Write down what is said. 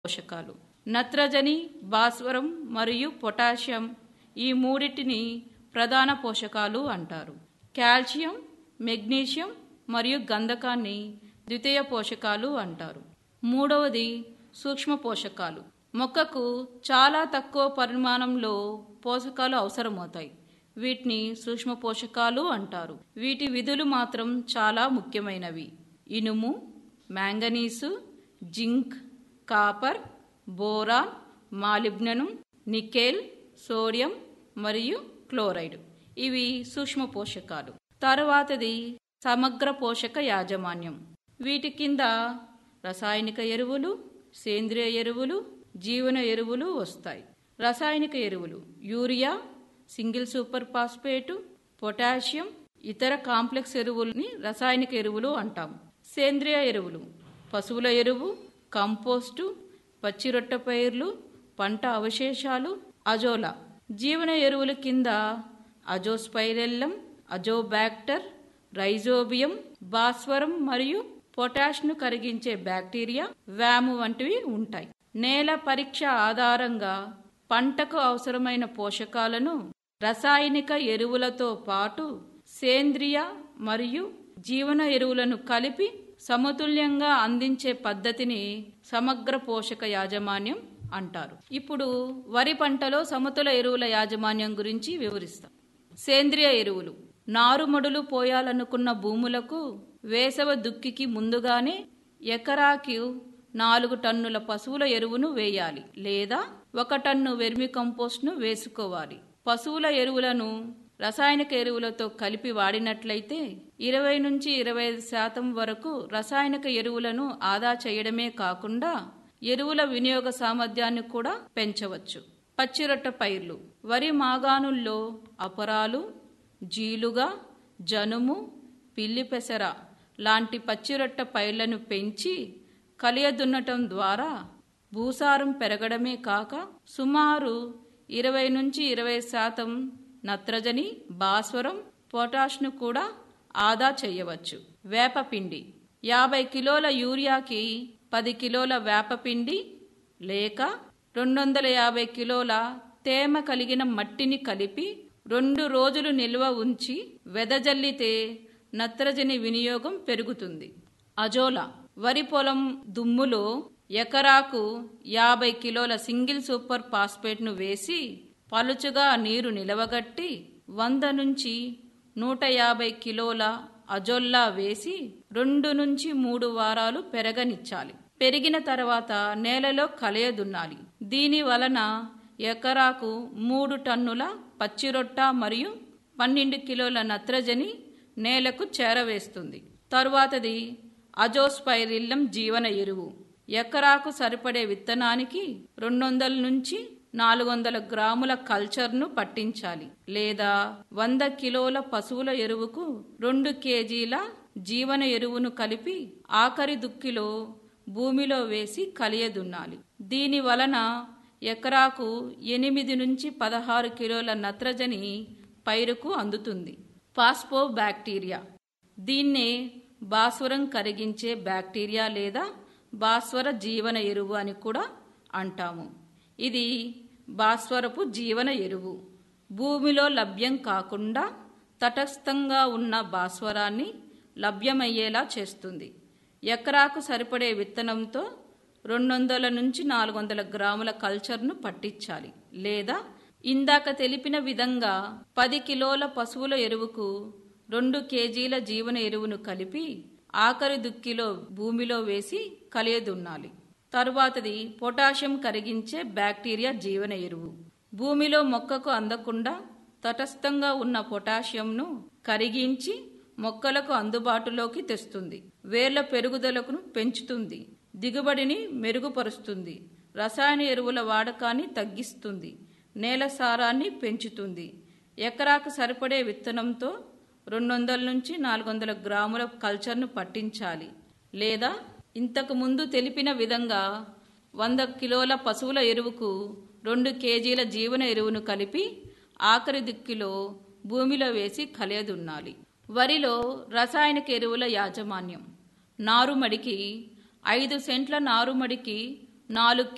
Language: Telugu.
పోషకాలు నత్రజని భాస్వరం మరియు పొటాషియం ఈ మూడిటిని ప్రధాన పోషకాలు అంటారు కాల్షియం మెగ్నీషియం మరియు గంధకాన్ని ద్వితీయ పోషకాలు అంటారు మూడవది సూక్ష్మ పోషకాలు మొక్కకు చాలా తక్కువ పరిమాణంలో పోషకాలు అవసరమవుతాయి వీటిని సూక్ష్మ పోషకాలు అంటారు వీటి విధులు మాత్రం చాలా ముఖ్యమైనవి ఇనుము manganese zinc copper boron molybdenum nickel sodium మరియు క్లోరైడ్ ఇవి సూక్ష్మ పోషకాలు తరువాతది సమగ్ర పోషక యాజమాన్యం వీటి కింద రసాయనిక ఎరువులు సేంద్రియ ఎరువులు జీవన ఎరువులు వస్తాయి రసాయనిక ఎరువులు urea single super phosphate potassium ఇతర కాంప్లెక్స్ ఎరువుల్ని రసాయనిక ఎరువులు అంటాం సేంద్రియ ఎరువులు పశువుల ఎరువు కంపోస్టు పచ్చిరొట్ట పైర్లు పంట అవశేషాలు అజోలా జీవన ఎరువుల కింద అజోస్పైరెల్లం అజోబ్యాక్టర్ రైజోబియం భాస్వరం మరియు పొటాష్ను కరిగించే బ్యాక్టీరియా వ్యాము వంటివి ఉంటాయి నేల పరీక్ష ఆధారంగా పంటకు అవసరమైన పోషకాలను రసాయనిక ఎరువులతో పాటు సేంద్రియ మరియు జీవన ఎరువులను కలిపి సమతుల్యంగా అందించే పద్ధతిని సమగ్ర పోషక యాజమాన్యం అంటారు ఇప్పుడు వరి పంటలో సమతుల ఎరువుల యాజమాన్యం గురించి వివరిస్తాం సేంద్రియ ఎరువులు నారుమడులు పోయాలనుకున్న భూములకు వేసవ దుక్కికి ముందుగానే ఎకరాకి నాలుగు టన్నుల పశువుల ఎరువును వేయాలి లేదా ఒక టన్ను వెర్మి కంపోస్ట్ను వేసుకోవాలి పశువుల ఎరువులను రసాయనిక ఎరువులతో కలిపి వాడినట్లయితే ఇరవై నుంచి ఇరవై ఐదు శాతం వరకు రసాయనిక ఎరువులను ఆదా చేయడమే కాకుండా ఎరువుల వినియోగ సామర్థ్యాన్ని కూడా పెంచవచ్చు పచ్చిరొట్ట పైర్లు వరి మాగాణుల్లో అపరాలు జీలుగా జనుము పిల్లి పెసర లాంటి పచ్చిరొట్ట పైర్లను పెంచి కలియదున్నటం ద్వారా భూసారం పెరగడమే కాక సుమారు ఇరవై నుంచి ఇరవై శాతం నత్రజని భాస్వరం పొటాష్ను కూడా ఆదా చేయవచ్చు వేపపిండి యాభై కిలోల యూరియాకి పది కిలోల వేపపిండి లేక రెండు వందల యాభై కిలోల తేమ కలిగిన మట్టిని కలిపి రెండు రోజులు నిల్వ ఉంచి వెదజల్లితే నత్రజని వినియోగం పెరుగుతుంది అజోలా వరి పొలం దుమ్ములో ఎకరాకు యాభై కిలోల సింగిల్ సూపర్ ఫాస్ఫేట్ను వేసి పలుచుగా నీరు నిలవగట్టి వంద నుంచి నూట యాభై కిలోల అజొల్లా వేసి రెండు నుంచి మూడు వారాలు పెరగనిచ్చాలి పెరిగిన తర్వాత నేలలో కలయదున్నాలి దీని వలన ఎకరాకు మూడు టన్నుల పచ్చిరొట్ట మరియు పన్నెండు కిలోల నత్రజని నేలకు చేరవేస్తుంది తరువాతది అజోస్పైరిల్లం జీవన ఎరువు ఎకరాకు సరిపడే విత్తనానికి రెండు వందల నుంచి నాలుగు వందల గ్రాముల కల్చర్ను పట్టించాలి లేదా వంద కిలోల పశువుల ఎరువుకు రెండు కేజీల జీవన ఎరువును కలిపి ఆఖరి దుక్కిలో భూమిలో వేసి కలియదున్నాలి దీని వలన ఎకరాకు ఎనిమిది నుంచి పదహారు కిలోల నత్రజని పైరుకు అందుతుంది పాస్పో బ్యాక్టీరియా దీన్నే భాస్వరం కరిగించే బ్యాక్టీరియా లేదా భాస్వర జీవన ఎరువు అని కూడా అంటాము ఇది భాస్వరపు జీవన ఎరువు భూమిలో లభ్యం కాకుండా తటస్థంగా ఉన్న భాస్వరాన్ని లభ్యమయ్యేలా చేస్తుంది ఎకరాకు సరిపడే విత్తనంతో రెండు వందల నుంచి నాలుగు వందల గ్రాముల కల్చర్ను పట్టించాలి లేదా ఇందాక తెలిపిన విధంగా పది కిలోల పశువుల ఎరువుకు రెండు కేజీల జీవన ఎరువును కలిపి ఆఖరి దుక్కిలో భూమిలో వేసి కలియదున్నాలి తరువాతది పొటాషియం కరిగించే బ్యాక్టీరియా జీవన ఎరువు భూమిలో మొక్కకు అందకుండా తటస్థంగా ఉన్న పొటాషియంను కరిగించి మొక్కలకు అందుబాటులోకి తెస్తుంది వేర్ల పెరుగుదలకు పెంచుతుంది దిగుబడిని మెరుగుపరుస్తుంది రసాయన ఎరువుల వాడకాన్ని తగ్గిస్తుంది నేల సారాన్ని పెంచుతుంది ఎకరాకు సరిపడే విత్తనంతో రెండు వందల నుంచి నాలుగు వందల గ్రాముల కల్చర్ను పట్టించాలి లేదా ఇంతకు ముందు తెలిపిన విధంగా వంద కిలోల పశువుల ఎరువుకు రెండు కేజీల జీవన ఎరువును కలిపి ఆఖరి దిక్కులో భూమిలో వేసి కలియదున్నాలి వరిలో రసాయనిక ఎరువుల యాజమాన్యం నారుమడికి ఐదు సెంట్ల నారుమడికి నాలుగు